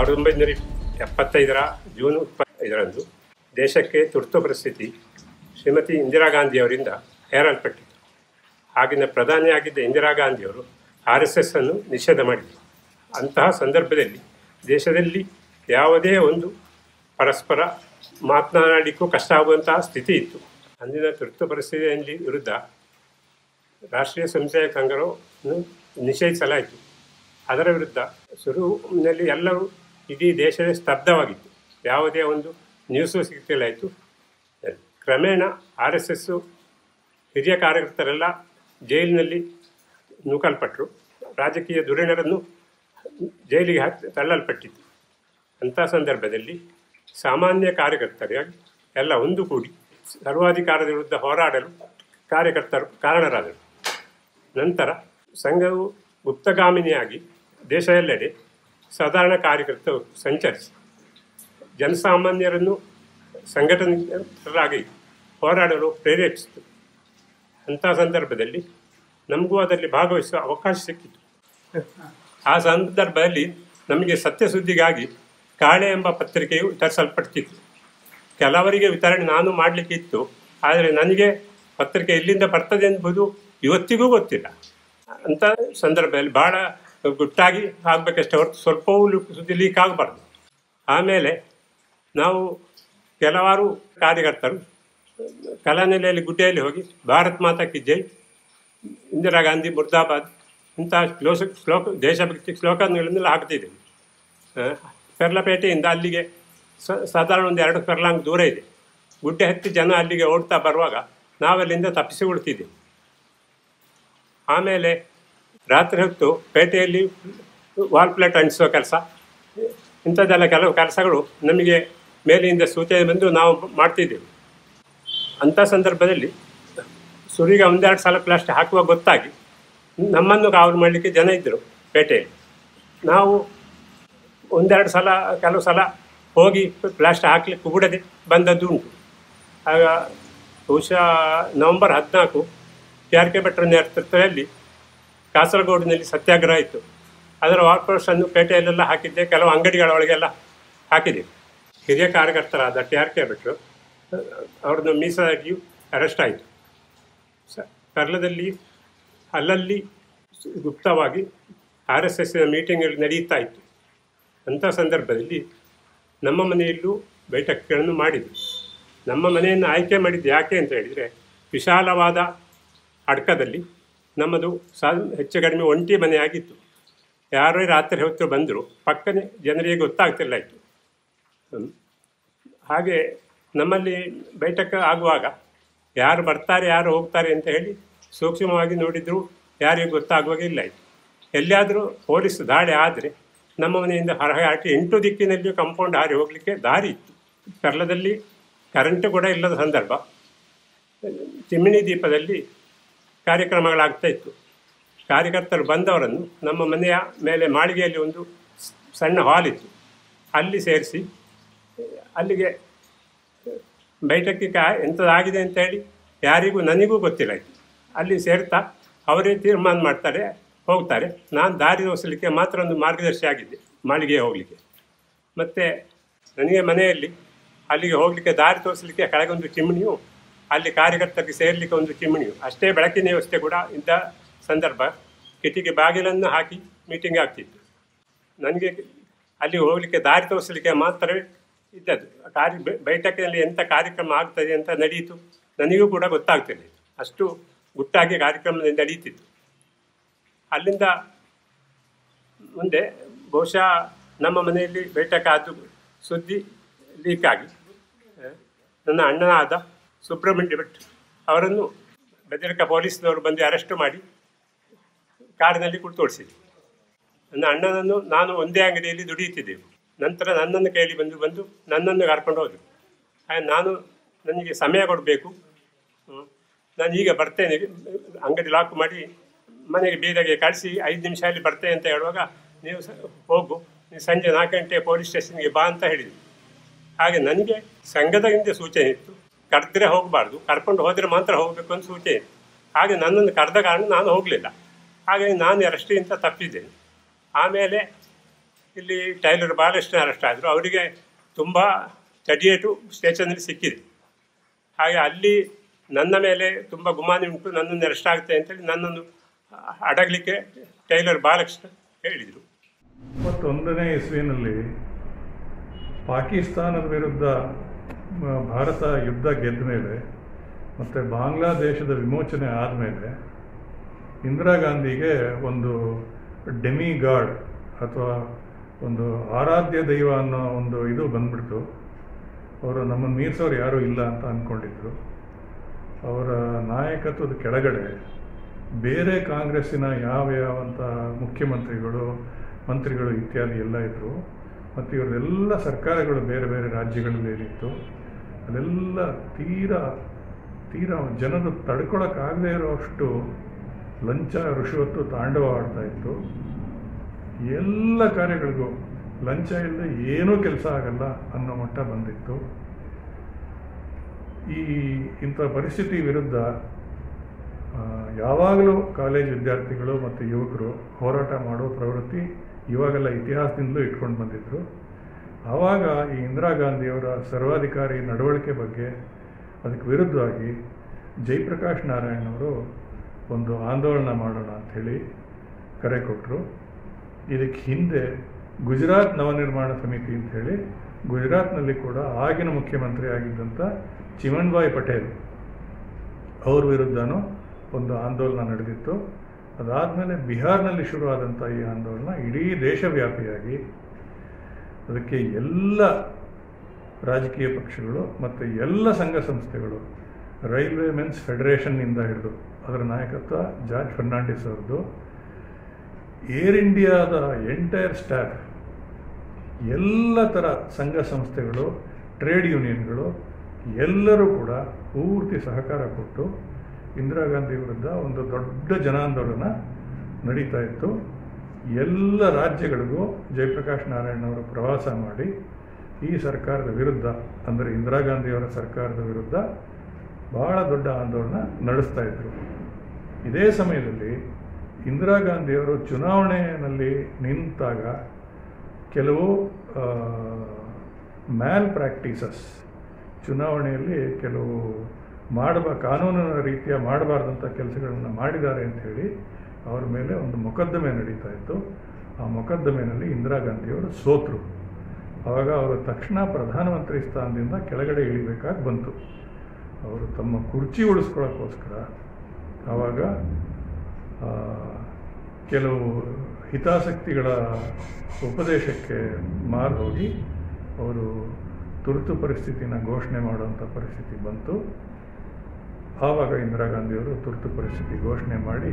ಸಾವಿರದ ಒಂಬೈನೂರ ಎಪ್ಪತ್ತೈದರ ಜೂನ್ ಇಪ್ಪತ್ತೈದರಂದು ದೇಶಕ್ಕೆ ತುರ್ತು ಪರಿಸ್ಥಿತಿ ಶ್ರೀಮತಿ ಇಂದಿರಾ ಗಾಂಧಿಯವರಿಂದ ಹೇರಲ್ಪಟ್ಟಿತು ಆಗಿನ ಪ್ರಧಾನಿಯಾಗಿದ್ದ ಇಂದಿರಾ ಗಾಂಧಿಯವರು ಆರ್ ಎಸ್ ಎಸ್ ಅನ್ನು ನಿಷೇಧ ಮಾಡಿದರು ಅಂತಹ ಸಂದರ್ಭದಲ್ಲಿ ದೇಶದಲ್ಲಿ ಯಾವುದೇ ಒಂದು ಪರಸ್ಪರ ಮಾತನಾಡಲಿಕ್ಕೂ ಕಷ್ಟ ಆಗುವಂತಹ ಸ್ಥಿತಿ ಇತ್ತು ಅಂದಿನ ತುರ್ತು ಪರಿಸ್ಥಿತಿಯಲ್ಲಿ ವಿರುದ್ಧ ರಾಷ್ಟ್ರೀಯ ಸ್ವಯಂಸೇವಕ ಸಂಘವನ್ನು ನಿಷೇಧಿಸಲಾಯಿತು ಅದರ ವಿರುದ್ಧ ಶುರುವಿನಲ್ಲಿ ಎಲ್ಲರೂ ಇಡೀ ದೇಶವೇ ಸ್ತಬ್ಧವಾಗಿತ್ತು ಯಾವುದೇ ಒಂದು ನ್ಯೂಸು ಸಿಗ್ತಿಲ್ಲಾಯಿತು ಕ್ರಮೇಣ ಆರ್ ಎಸ್ ಎಸ್ಸು ಹಿರಿಯ ಕಾರ್ಯಕರ್ತರೆಲ್ಲ ಜೈಲಿನಲ್ಲಿ ನೂಕಲ್ಪಟ್ಟರು ರಾಜಕೀಯ ಧುರೀಣರನ್ನು ಜೈಲಿಗೆ ಹಾಕಿ ತಳ್ಳಲ್ಪಟ್ಟಿತ್ತು ಅಂಥ ಸಂದರ್ಭದಲ್ಲಿ ಸಾಮಾನ್ಯ ಕಾರ್ಯಕರ್ತರಿಗಾಗಿ ಎಲ್ಲ ಒಂದುಗೂಡಿ ಸರ್ವಾಧಿಕಾರದ ವಿರುದ್ಧ ಹೋರಾಡಲು ಕಾರ್ಯಕರ್ತರು ಕಾರಣರಾದರು ನಂತರ ಸಂಘವು ಗುಪ್ತಗಾಮಿನಿಯಾಗಿ ದೇಶದೆಲ್ಲೆಡೆ ಸಾಧಾರಣ ಕಾರ್ಯಕರ್ತರು ಸಂಚರಿಸಿ ಜನಸಾಮಾನ್ಯರನ್ನು ಸಂಘಟನೆಗಳಾಗಿ ಹೋರಾಡಲು ಪ್ರೇರೇಪಿಸಿತು ಅಂಥ ಸಂದರ್ಭದಲ್ಲಿ ನಮಗೂ ಅದರಲ್ಲಿ ಭಾಗವಹಿಸುವ ಅವಕಾಶ ಸಿಕ್ಕಿತು ಆ ಸಂದರ್ಭದಲ್ಲಿ ನಮಗೆ ಸತ್ಯಸುದ್ದಿಗಾಗಿ ಕಾಳೆ ಎಂಬ ಪತ್ರಿಕೆಯು ವಿತರಿಸಲ್ಪಡ್ತಿತ್ತು ಕೆಲವರಿಗೆ ವಿತರಣೆ ನಾನು ಮಾಡಲಿಕ್ಕಿತ್ತು ಆದರೆ ನನಗೆ ಪತ್ರಿಕೆ ಎಲ್ಲಿಂದ ಬರ್ತದೆ ಎಂಬುದು ಇವತ್ತಿಗೂ ಗೊತ್ತಿಲ್ಲ ಅಂಥ ಸಂದರ್ಭದಲ್ಲಿ ಭಾಳ ಗುಟ್ಟಾಗಿ ಆಗಬೇಕಷ್ಟೇ ಹೊರತು ಸ್ವಲ್ಪವೂ ಸುದ್ದಿ ಲೀಕ್ ಆಗಬಾರ್ದು ಆಮೇಲೆ ನಾವು ಕೆಲವಾರು ಕಾರ್ಯಕರ್ತರು ಕಲಾನೆಲೆಯಲ್ಲಿ ಗುಡ್ಡೆಯಲ್ಲಿ ಹೋಗಿ ಭಾರತ್ ಮಾತಾ ಕಿ ಜೈ ಇಂದಿರಾ ಗಾಂಧಿ ಮುರ್ದಾಬಾದ್ ಇಂತಹ ಶ್ಲೋಕ ಶ್ಲೋಕ ದೇಶಭಕ್ತಿ ಶ್ಲೋಕಗಳನ್ನೆಲ್ಲ ಹಾಕ್ತಿದ್ದೀವಿ ಪೆರ್ಲಪೇಟೆಯಿಂದ ಅಲ್ಲಿಗೆ ಸ ಸಾಧಾರಣ ಒಂದು ಎರಡು ಫರ್ಲಾಂಗ್ ದೂರ ಇದೆ ಗುಡ್ಡೆ ಹತ್ತಿ ಜನ ಅಲ್ಲಿಗೆ ಓಡ್ತಾ ಬರುವಾಗ ನಾವಲ್ಲಿಂದ ತಪ್ಪಿಸಿ ಉಳ್ತಿದ್ದೆವು ಆಮೇಲೆ ರಾತ್ರಿ ಹೊತ್ತು ಪೇಟೆಯಲ್ಲಿ ವಾಲ್ ಪ್ಲೇಟ್ ಅಂಟಿಸುವ ಕೆಲಸ ಇಂಥದ್ದೆಲ್ಲ ಕೆಲವು ಕೆಲಸಗಳು ನಮಗೆ ಮೇಲಿಂದ ಸೂಚನೆ ಬಂದು ನಾವು ಮಾಡ್ತಿದ್ದೆವು ಅಂಥ ಸಂದರ್ಭದಲ್ಲಿ ಸುರಿಗೆ ಒಂದೆರಡು ಸಲ ಪ್ಲಾಸ್ಟಿಕ್ ಹಾಕುವ ಗೊತ್ತಾಗಿ ನಮ್ಮನ್ನು ಕಾವಲು ಮಾಡಲಿಕ್ಕೆ ಜನ ಇದ್ದರು ಪೇಟೆಯಲ್ಲಿ ನಾವು ಒಂದೆರಡು ಸಲ ಕೆಲವು ಸಲ ಹೋಗಿ ಪ್ಲಾಸ್ಟಿಕ್ ಹಾಕಲಿಕ್ಕೆ ಕೂಡದೆ ಬಂದದ್ದು ಉಂಟು ಆಗ ಬಹುಶಃ ನವಂಬರ್ ಹದಿನಾಲ್ಕು ಕೆ ಆರ್ ಕೆ ಭಟ್ರ ನೇತೃತ್ವದಲ್ಲಿ ಕಾಸರಗೋಡಿನಲ್ಲಿ ಸತ್ಯಾಗ್ರಹ ಇತ್ತು ಅದರ ವಾಪಸ್ಸನ್ನು ಪೇಟೆಯಲ್ಲೆಲ್ಲ ಹಾಕಿದ್ದೆ ಕೆಲವು ಅಂಗಡಿಗಳ ಒಳಗೆಲ್ಲ ಹಾಕಿದೆ ಹಿರಿಯ ಕಾರ್ಯಕರ್ತರಾದ ಟಿ ಆರ್ ಕೆ ಭಟ್ರು ಅವ್ರದ್ದು ಮೀಸಲಾಗಿಯೂ ಅರೆಸ್ಟ್ ಆಯಿತು ಸ ಕರ್ಲದಲ್ಲಿ ಅಲ್ಲಲ್ಲಿ ಗುಪ್ತವಾಗಿ ಆರ್ ಎಸ್ ಎಸ್ಸಿನ ಮೀಟಿಂಗ್ಗಳು ನಡೀತಾ ಇತ್ತು ಅಂಥ ಸಂದರ್ಭದಲ್ಲಿ ನಮ್ಮ ಮನೆಯಲ್ಲೂ ಬೈಠಕ್ಗಳನ್ನು ಮಾಡಿದ್ವಿ ನಮ್ಮ ಮನೆಯನ್ನು ಆಯ್ಕೆ ಮಾಡಿದ್ದು ಯಾಕೆ ಅಂತ ಹೇಳಿದರೆ ವಿಶಾಲವಾದ ಅಡ್ಕದಲ್ಲಿ ನಮ್ಮದು ಸಾ ಹೆಚ್ಚು ಕಡಿಮೆ ಒಂಟಿ ಮನೆ ಆಗಿತ್ತು ಯಾರೇ ರಾತ್ರಿ ಹೊತ್ತು ಬಂದರು ಪಕ್ಕನೆ ಜನರಿಗೆ ಗೊತ್ತಾಗ್ತಿಲ್ಲ ಇತ್ತು ಹ್ಮ್. ಹಾಗೆ ನಮ್ಮಲ್ಲಿ ಬೈಠಕ ಆಗುವಾಗ ಯಾರು ಬರ್ತಾರೆ ಯಾರು ಹೋಗ್ತಾರೆ ಅಂತ ಹೇಳಿ ಸೂಕ್ಷ್ಮವಾಗಿ ನೋಡಿದ್ರು ಯಾರಿಗೂ ಗೊತ್ತಾಗುವಾಗ ಇಲ್ಲ ಇತ್ತು ಎಲ್ಲಿಯಾದರೂ ಪೊಲೀಸ್ ದಾಳಿ ಆದರೆ ನಮ್ಮ ಮನೆಯಿಂದ ಹೊರಗೆ ಹಾಕಿ ಎಂಟು ದಿಕ್ಕಿನಲ್ಲಿಯೂ ಕಂಪೌಂಡ್ ಹಾರಿ ಹೋಗಲಿಕ್ಕೆ ದಾರಿ ಇತ್ತು ಕರ್ಲದಲ್ಲಿ ಕರೆಂಟ್ ಕೂಡ ಇಲ್ಲದ ಸಂದರ್ಭ ಚಿಮ್ಮಿಣಿ ದೀಪದಲ್ಲಿ ಕಾರ್ಯಕ್ರಮಗಳಾಗ್ತಾ ಇತ್ತು ಕಾರ್ಯಕರ್ತರು ಬಂದವರನ್ನು ನಮ್ಮ ಮನೆಯ ಮೇಲೆ ಮಾಳಿಗೆಯಲ್ಲಿ ಒಂದು ಸಣ್ಣ ಹಾಲ್ ಇತ್ತು ಅಲ್ಲಿ ಸೇರಿಸಿ ಅಲ್ಲಿಗೆ ಬೈಠಕ್ಕೆ ಕಾ ಎಂಥದ್ದಾಗಿದೆ ಅಂತ ಹೇಳಿ ಯಾರಿಗೂ ನನಗೂ ಗೊತ್ತಿಲ್ಲ ಇದು ಅಲ್ಲಿ ಸೇರ್ತಾ ಅವರೇ ತೀರ್ಮಾನ ಮಾಡ್ತಾರೆ ಹೋಗ್ತಾರೆ ನಾನು ದಾರಿ ತೋರಿಸಲಿಕ್ಕೆ ಮಾತ್ರ ಒಂದು ಮಾರ್ಗದರ್ಶಿ ಆಗಿದ್ದೆ ಮಾಳಿಗೆ ಹೋಗಲಿಕ್ಕೆ ಮತ್ತು ನನಗೆ ಮನೆಯಲ್ಲಿ ಅಲ್ಲಿಗೆ ಹೋಗಲಿಕ್ಕೆ ದಾರಿ ತೋರಿಸಲಿಕ್ಕೆ ಕೆಳಗೊಂದು ಚಿಮಣಿಯು ಅಲ್ಲಿ ಕಾರ್ಯಕರ್ತರಿಗೆ ಸೇರಲಿಕ್ಕೆ ಒಂದು ಚಿಮಣಿಯು ಅಷ್ಟೇ ಬೆಳಕಿನ ವ್ಯವಸ್ಥೆ ಕೂಡ ಇಂಥ ಸಂದರ್ಭ ಕಿಟಿಕಿ ಬಾಗಿಲನ್ನು ಹಾಕಿ ಮೀಟಿಂಗ್ ಆಗ್ತಿತ್ತು ನನಗೆ ಅಲ್ಲಿ ಹೋಗಲಿಕ್ಕೆ ದಾರಿ ತೋರಿಸಲಿಕ್ಕೆ ಮಾತ್ರವೇ ಇದ್ದದ್ದು ಕಾರ್ಯ ಬೈ- ಬೈಠಕಿನಲ್ಲಿ ಎಂಥ ಕಾರ್ಯಕ್ರಮ ಆಗ್ತದೆ ಅಂತ ನಡೆಯಿತು ನನಗೂ ಕೂಡ ಗೊತ್ತಾಗ್ತಿರಲಿಲ್ಲ ಅಷ್ಟು ಗುಟ್ಟಾಗಿ ಕಾರ್ಯಕ್ರಮ ನಡೀತಿತ್ತು ಅಲ್ಲಿಂದ ಮುಂದೆ ಬಹುಶಃ ನಮ್ಮ ಮನೆಯಲ್ಲಿ ಬೈಠಕ ಆದ ಸುದ್ದಿ ಲೀಕ್ ಆಗಿ ಆ, ನನ್ನ ಅಣ್ಣನಾದ ಸುಬ್ರಹ್ಮಣ್ಯ ಭಟ್ ಅವರನ್ನು ಬೆದರಿಕ ಪೊಲೀಸ್ನವರು ಬಂದು ಅರೆಸ್ಟ್ ಮಾಡಿ ಕಾರಿನಲ್ಲಿ ಕುಳಿತೋಡಿಸಿದ್ರು ನನ್ನ ಅಣ್ಣನನ್ನು ನಾನು ಒಂದೇ ಅಂಗಡಿಯಲ್ಲಿ ದುಡಿಯುತ್ತಿದ್ದೆವು ನಂತರ ನನ್ನನ್ನು ಕೇಳಿ ಬಂದು ಬಂದು ನನ್ನನ್ನು ಕರ್ಕೊಂಡು ಹೋದರು ಹಾಗೆ ನಾನು ನನಗೆ ಸಮಯ ಕೊಡಬೇಕು ನಾನು ಈಗ ಬರ್ತೇನೆ ಅಂಗಡಿ ಲಾಕ್ ಮಾಡಿ ಮನೆಗೆ ಬೀದಗೆ ಕಳಿಸಿ ಐದು ನಿಮಿಷ ಅಲ್ಲಿ ಬರ್ತೇನೆ ಅಂತ ಹೇಳುವಾಗ ನೀವು ಸ- ಹೋಗು ನೀವು ಸಂಜೆ ನಾಲ್ಕು ಗಂಟೆ ಪೊಲೀಸ್ ಸ್ಟೇಷನ್ಗೆ ಬಾ ಅಂತ ಹೇಳಿದ್ರು ಹಾಗೆ ನನಗೆ ಸಂಘದಿಂದ ಸೂಚನೆ ಇತ್ತು ಕರೆದ್ರೆ ಹೋಗಬಾರ್ದು ಕರ್ಕೊಂಡು ಹೋದರೆ ಮಾತ್ರ ಹೋಗಬೇಕು ಅಂತ ಸೂಚನೆ ಇತ್ತು ಹಾಗೆ ನನ್ನನ್ನು ಕರೆದ ಕಾರಣ ನಾನು ಹೋಗಲಿಲ್ಲ ಹಾಗಾಗಿ ನಾನು ಅರೆಸ್ಟಿಗಿಂತ ತಪ್ಪಿದ್ದೇನೆ ಆಮೇಲೆ ಇಲ್ಲಿ ಟೈಲರ್ ಬಾಲಕೃಷ್ಣ ಅರೆಸ್ಟ್ ಆದರು ಅವರಿಗೆ ತುಂಬ ತರ್ಟಿ ಸ್ಟೇಷನಲ್ಲಿ ಸಿಕ್ಕಿದೆ ಹಾಗೆ ಅಲ್ಲಿ ನನ್ನ ಮೇಲೆ ತುಂಬ ಗುಮಾನಿ ಉಂಟು ನನ್ನನ್ನು ಅರೆಸ್ಟ್ ಆಗುತ್ತೆ ಅಂತೇಳಿ ನನ್ನನ್ನು ಅಡಗಲಿಕ್ಕೆ ಟೈಲರ್ ಬಾಲಕೃಷ್ಣ ಹೇಳಿದರು ಇಪ್ಪತ್ತೊಂದನೇ ಇಸ್ವಿನಲ್ಲಿ ಪಾಕಿಸ್ತಾನದ ವಿರುದ್ಧ ಮ- ಭಾರತ ಯುದ್ಧ ಗೆದ್ದ ಮೇಲೆ ಮತ್ತು ಬಾಂಗ್ಲಾದೇಶದ ವಿಮೋಚನೆ ಆದಮೇಲೆ ಇಂದಿರಾ ಗಾಂಧಿಗೆ ಒಂದು ಡೆಮಿ ಗಾಡ್ ಅಥವಾ ಒಂದು ಆರಾಧ್ಯ ದೈವ ಅನ್ನೋ ಒಂದು ಇದು ಬಂದ್ಬಿಡ್ತು ಅವರು ನಮ್ಮನ್ನು ಮೀರಿಸೋರು ಯಾರೂ ಇಲ್ಲ ಅಂತ ಅಂದ್ಕೊಂಡಿದ್ರು ಅವರ ನಾಯಕತ್ವದ ಕೆಳಗಡೆ ಬೇರೆ ಕಾಂಗ್ರೆಸ್ಸಿನ ಯಾವ ಯಾವಂಥ ಮುಖ್ಯಮಂತ್ರಿಗಳು ಮಂತ್ರಿಗಳು ಇತ್ಯಾದಿ ಎಲ್ಲ ಇದ್ದರು ಮತ್ತು ಇವರೆಲ್ಲ ಸರ್ಕಾರಗಳು ಬೇರೆ ಬೇರೆ ರಾಜ್ಯಗಳಲ್ಲಿ ಏನಿತ್ತು ಅಲ್ಲೆಲ್ಲ ತೀರಾ ತೀರಾ ಜನರು ತಡ್ಕೊಳಕ್ಕಾಗದೇ ಇರೋಷ್ಟು ಲಂಚ ಋಷವತ್ತು ತಾಂಡವ ಆಡ್ತಾ ಇತ್ತು ಎಲ್ಲ ಕಾರ್ಯಗಳಿಗೂ ಲಂಚ ಇಲ್ಲದೆ ಏನೂ ಕೆಲಸ ಆಗಲ್ಲ ಅನ್ನೋ ಮಟ್ಟ ಬಂದಿತ್ತು ಈ ಇಂಥ ಪರಿಸ್ಥಿತಿ ವಿರುದ್ಧ ಆ, ಯಾವಾಗಲೂ ಕಾಲೇಜ್ ವಿದ್ಯಾರ್ಥಿಗಳು ಮತ್ತು ಯುವಕರು ಹೋರಾಟ ಮಾಡೋ ಪ್ರವೃತ್ತಿ ಇವಾಗೆಲ್ಲ ಇತಿಹಾಸದಿಂದಲೂ ಇಟ್ಕೊಂಡು ಬಂದಿದ್ದರು ಆವಾಗ ಈ ಇಂದಿರಾ ಗಾಂಧಿಯವರ ಸರ್ವಾಧಿಕಾರಿ ನಡವಳಿಕೆ ಬಗ್ಗೆ ಅದಕ್ಕೆ ವಿರುದ್ಧವಾಗಿ ಜಯಪ್ರಕಾಶ್ ನಾರಾಯಣ್ ಅವರು ಒಂದು ಆಂದೋಲನ ಮಾಡೋಣ ಅಂಥೇಳಿ ಕರೆ ಕೊಟ್ಟರು ಇದಕ್ಕೆ ಹಿಂದೆ ಗುಜರಾತ್ ನವನಿರ್ಮಾಣ ಸಮಿತಿ ಅಂತ ಹೇಳಿ ಗುಜರಾತ್ನಲ್ಲಿ ಕೂಡ ಆಗಿನ ಮುಖ್ಯಮಂತ್ರಿ ಆಗಿದ್ದಂಥ ಚಿಮನ್ಭಾಯ್ ಪಟೇಲ್ ಅವ್ರ ವಿರುದ್ಧನೂ ಒಂದು ಆಂದೋಲನ ನಡೆದಿತ್ತು ಅದಾದಮೇಲೆ ಬಿಹಾರ್ನಲ್ಲಿ ಶುರುವಾದಂಥ ಈ ಆಂದೋಲನ ಇಡೀ ದೇಶವ್ಯಾಪಿಯಾಗಿ ಅದಕ್ಕೆ ಎಲ್ಲ ರಾಜಕೀಯ ಪಕ್ಷಗಳು ಮತ್ತು ಎಲ್ಲ ಸಂಘ ಸಂಸ್ಥೆಗಳು ರೈಲ್ವೆ ಮೆನ್ಸ್ ಫೆಡರೇಷನ್ನಿಂದ ಹಿಡಿದು ಅದರ ನಾಯಕತ್ವ ಜಾರ್ಜ್ ಫರ್ನಾಂಡಿಸ್ ಅವ್ರದ್ದು ಏರ್ ಇಂಡಿಯಾದ ಎಂಟೈರ್ ಸ್ಟಾಫ್ ಎಲ್ಲ ಥರ ಸಂಘ ಸಂಸ್ಥೆಗಳು ಟ್ರೇಡ್ ಯೂನಿಯನ್ಗಳು ಎಲ್ಲರೂ ಕೂಡ ಪೂರ್ತಿ ಸಹಕಾರ ಕೊಟ್ಟು ಇಂದಿರಾ ಗಾಂಧಿ ವಿರುದ್ಧ ಒಂದು ದೊಡ್ಡ ಜನಾಂದೋಲನ ನಡೀತಾ ಇತ್ತು ಎಲ್ಲ ರಾಜ್ಯಗಳಿಗೂ ಜಯಪ್ರಕಾಶ್ ನಾರಾಯಣ್ ಅವರು ಪ್ರವಾಸ ಮಾಡಿ ಈ ಸರ್ಕಾರದ ವಿರುದ್ಧ ಅಂದರೆ ಇಂದಿರಾ ಗಾಂಧಿಯವರ ಸರ್ಕಾರದ ವಿರುದ್ಧ ಬಹಳ ದೊಡ್ಡ ಆಂದೋಲನ ನಡೆಸ್ತಾ ಇದ್ರು ಇದೇ ಸಮಯದಲ್ಲಿ ಇಂದಿರಾ ಗಾಂಧಿಯವರು ಚುನಾವಣೆಯಲ್ಲಿ ನಿಂತಾಗ ಕೆಲವು ಮ್ಯಾಲ್ ಪ್ರಾಕ್ಟೀಸಸ್ ಚುನಾವಣೆಯಲ್ಲಿ ಕೆಲವು ಮಾಡಬ ಕಾನೂನಿನ ರೀತಿಯ ಮಾಡಬಾರ್ದಂಥ ಕೆಲಸಗಳನ್ನು ಮಾಡಿದ್ದಾರೆ ಅಂತ ಹೇಳಿ ಅವರ ಮೇಲೆ ಒಂದು ಮೊಕದ್ದಮೆ ನಡೀತಾ ಇತ್ತು ಆ ಮೊಕದ್ದಮೆಯಲ್ಲಿ ಇಂದಿರಾ ಗಾಂಧಿಯವರು ಸೋತರು ಆವಾಗ ಅವರು ತಕ್ಷಣ ಪ್ರಧಾನಮಂತ್ರಿ ಸ್ಥಾನದಿಂದ ಕೆಳಗಡೆ ಇಳಿಬೇಕಾಗಿ ಬಂತು ಅವರು ತಮ್ಮ ಕುರ್ಚಿ ಉಳಿಸ್ಕೊಳ್ಳೋಕ್ಕೋಸ್ಕರ ಆವಾಗ ಆ, ಕೆಲವು ಹಿತಾಸಕ್ತಿಗಳ ಉಪದೇಶಕ್ಕೆ ಮಾರು ಹೋಗಿ ಅವರು ತುರ್ತು ಪರಿಸ್ಥಿತಿನ ಘೋಷಣೆ ಮಾಡುವಂಥ ಪರಿಸ್ಥಿತಿ ಬಂತು ಆವಾಗ ಇಂದಿರಾ ಗಾಂಧಿಯವರು ತುರ್ತು ಪರಿಸ್ಥಿತಿ ಘೋಷಣೆ ಮಾಡಿ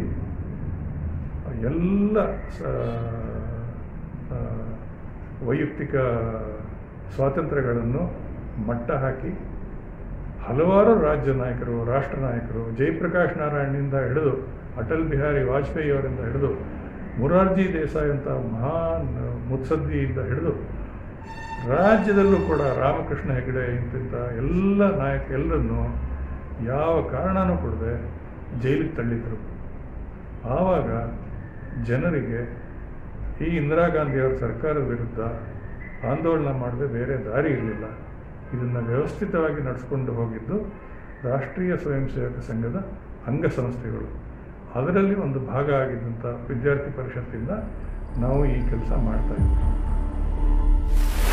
ಎಲ್ಲ ಸ ಆ, ವೈಯಕ್ತಿಕ ಸ್ವಾತಂತ್ರ್ಯಗಳನ್ನು ಮಟ್ಟ ಹಾಕಿ ಹಲವಾರು ರಾಜ್ಯ ನಾಯಕರು ರಾಷ್ಟ್ರ ನಾಯಕರು ಜಯಪ್ರಕಾಶ್ ನಾರಾಯಣ್ನಿಂದ ಹಿಡಿದು ಅಟಲ್ ಬಿಹಾರಿ ವಾಜಪೇಯಿ ಅವರಿಂದ ಹಿಡಿದು ಮೊರಾರ್ಜಿ ದೇಸಾಯಿ ಅಂತ ಮಹಾನ್ ಮುತ್ಸದ್ದಿಯಿಂದ ಹಿಡಿದು ರಾಜ್ಯದಲ್ಲೂ ಕೂಡ ರಾಮಕೃಷ್ಣ ಹೆಗಡೆ ಇಂತಿಂಥ ಎಲ್ಲ ನಾಯಕ ಎಲ್ಲರನ್ನು ಯಾವ ಕಾರಣನೂ ಕೊಡದೆ ಜೈಲಿಗೆ ತಳ್ಳಿದರು ಆವಾಗ ಜನರಿಗೆ ಈ ಇಂದಿರಾ ಗಾಂಧಿಯವರ ಸರ್ಕಾರದ ವಿರುದ್ಧ ಆಂದೋಲನ ಮಾಡದೆ ಬೇರೆ ದಾರಿ ಇರಲಿಲ್ಲ ಇದನ್ನು ವ್ಯವಸ್ಥಿತವಾಗಿ ನಡೆಸ್ಕೊಂಡು ಹೋಗಿದ್ದು ರಾಷ್ಟ್ರೀಯ ಸ್ವಯಂ ಸೇವಕ ಸಂಘದ ಅಂಗಸಂಸ್ಥೆಗಳು ಅದರಲ್ಲಿ ಒಂದು ಭಾಗ ಆಗಿದ್ದಂಥ ವಿದ್ಯಾರ್ಥಿ ಪರಿಷತ್ತಿಂದ ನಾವು ಈ ಕೆಲಸ ಮಾಡ್ತಾ ಇದ್ದೀವಿ